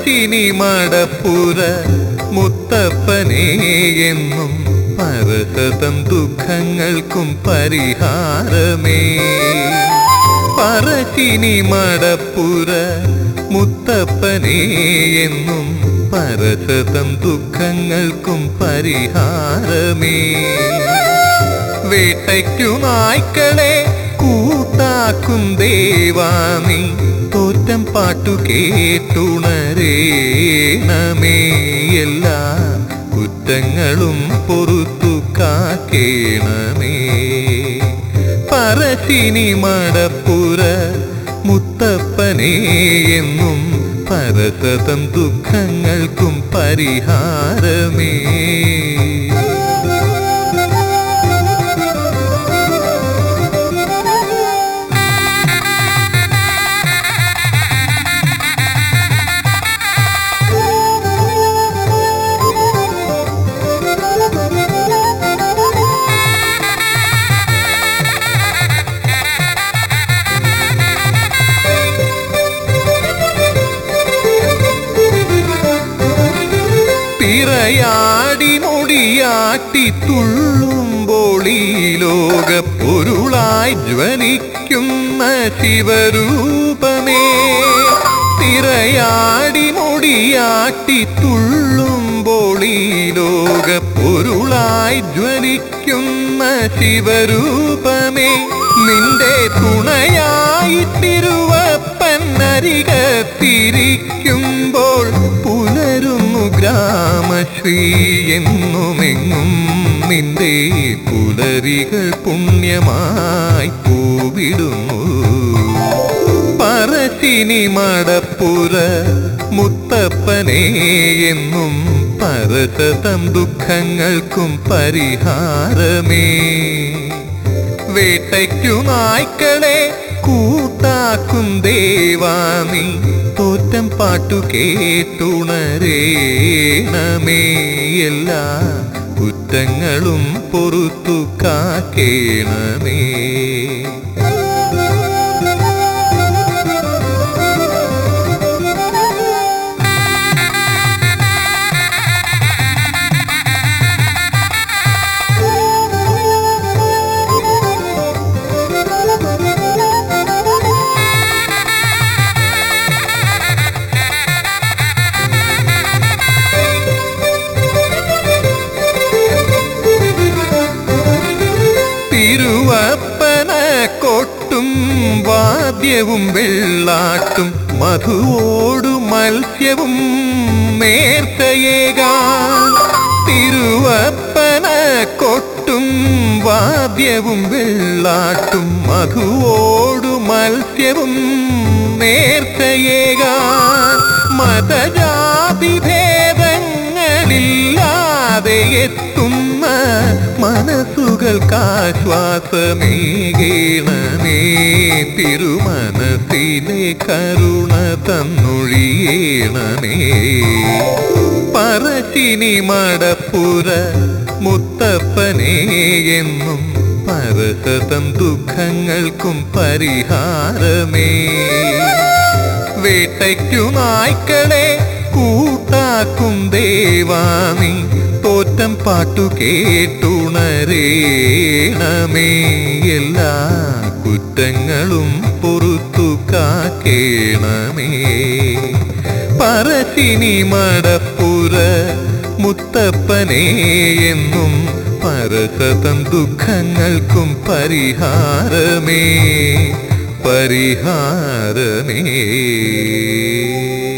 പറശ്ശിനി മടപ്പുര മുത്തപ്പനെ എന്നും പരശതം ദുഃഖങ്ങൾക്കും പരിഹാരമേ പറശ്ശിനി മടപ്പുര മുത്തപ്പനെ എന്നും പരശതം ദുഃഖങ്ങൾക്കും പരിഹാരമേ വേട്ടയ്ക്കു നായ്ക്കളെ കൂട്ടാക്കും ദേവാമി തോറ്റം പാട്ടു കേട്ടുണരേണമേ എല്ലാ കുറ്റങ്ങളും പൊറുത്തു കാക്കേണമേ പറശ്ശിനി മടപ്പുര മുത്തപ്പനെ എന്നും പരസതം ദുഃഖങ്ങൾക്കും പരിഹാരമേ പിറയാടി മുടിയാട്ടി തുള്ളുമ്പോൾ ഈ ലോക പൊരുളായി ജ്വലിക്കുന്ന ശിവരൂപമേ തിരയാടി മുടിയാട്ടി തുള്ളുമ്പോൾ ഈ ലോക പൊരുളായി ജ്വലിക്കുന്ന ശിവരൂപമേ നിന്റെ തുണയായി തിരുവപ്പന്നരികത്തിരിക്കുമ്പോൾ പുലരുന്നു ഗ്രാമശ്രീ എന്നുമെങ്ങും നിന്റെ പുലരികൾ പുണ്യമായി പൂവിടുന്നു പറശ്ശിനി മടപ്പുര മുത്തപ്പനെ എന്നും പരശതം ദുഃഖങ്ങൾക്കും പരിഹാരമേ വേട്ടയ്ക്കു നായ്ക്കളെ കൂട്ടാക്കും ദേവാമി തോറ്റം പാട്ടു കേട്ടുണരേണമേ എല്ലാ കുറ്റങ്ങളും പൊറുത്തു കാക്കേണമേ തിരുവപ്പന കൊട്ടും വാദ്യവും വെള്ളാട്ടും മധുവോടു മത്സ്യവും നേർത്തയേകാൻ തിരുവപ്പന കൊട്ടും വാദ്യവും വെള്ളാട്ടും മധുവോടു മത്സ്യവും നേർത്തയേകാൻ മതജാതി ഭേദങ്ങളില്ലാതെ എത്തുന്ന മനസ്സുകൾക്കാശ്വാസമേകേണമേ തിരുമനസിലെ കരുണ തന്നൊഴിയണമേ പറശ്ശിനി മടപ്പുര മുത്തപ്പനെ എന്നും പരശതം ദുഃഖങ്ങൾക്കും പരിഹാരമേ വേട്ടയ്ക്കു നായ്ക്കളെ കൂട്ടാക്കും ദേവാമി തോറ്റം പാട്ടു കേട്ടുണരേണമേ എല്ലാ കുറ്റങ്ങളും പൊറുത്തു കാക്കേണമേ പറശ്ശിനി മടപ്പുര മുത്തപ്പനെ എന്നും പരശതം ദുഃഖങ്ങൾക്കും പരിഹാരമേ പരിഹാരമേ